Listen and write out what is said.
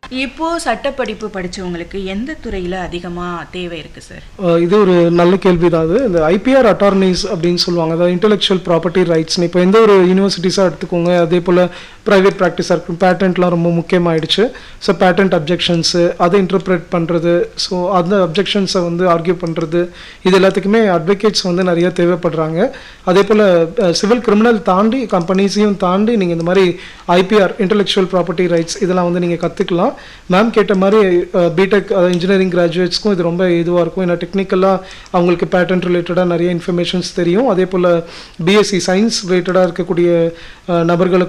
இப்போ சட்டப்படிப்பு படிச்சவங்களுக்கு எந்த துறையில அதிகமா தேவை இருக்கு சார் அஹ் இது ஒரு நல்ல கேள்வி தான் அது இந்த ஐபிஆர் அட்டார்னிஸ் அப்படின்னு சொல்லுவாங்க அதாவது இன்டெலெக்சுவல் ப்ராப்பர்ட்டி ரைட்ஸ்னு இப்போ எந்த ஒரு யூனிவர்சிட்டிஸாக எடுத்துக்கோங்க அதே போல் ப்ரைவேட் ப்ராக்டிஸாக இருக்கும் பேட்டன்ட்லாம் ரொம்ப முக்கியமாயிடுச்சு ஸோ பேட்டன்ட் அப்ஜெக்ஷன்ஸு அதை இன்டர்பிரேட் பண்ணுறது ஸோ அந்த அப்ஜெக்ஷன்ஸை வந்து ஆர்கியூ பண்ணுறது இது எல்லாத்துக்குமே அட்வொகேட்ஸ் வந்து நிறைய தேவைப்படுறாங்க அதே போல் சிவில் கிரிமினல் தாண்டி கம்பெனிஸையும் தாண்டி நீங்கள் இந்த மாதிரி ஐபிஆர் இன்டெலெக்சுவல் ப்ராப்பர்ட்டி ரைட்ஸ் இதெல்லாம் வந்து நீங்கள் கற்றுக்கலாம் மேம் கேட்ட மாதிரி பிடெக் இன்ஜினியரிங் கிராஜுவேட்ஸ்க்கும் இது ரொம்ப இதுவாக இருக்கும் ஏன்னா டெக்னிக்கலாக அவங்களுக்கு பேட்டன்ட் ரிலேட்டடாக நிறைய இன்ஃபர்மேஷன்ஸ் தெரியும் அதே போல் பிஎஸ்சி சயின்ஸ் ரிலேட்டடாக இருக்கக்கூடிய அஹ், நபர்களுக்கு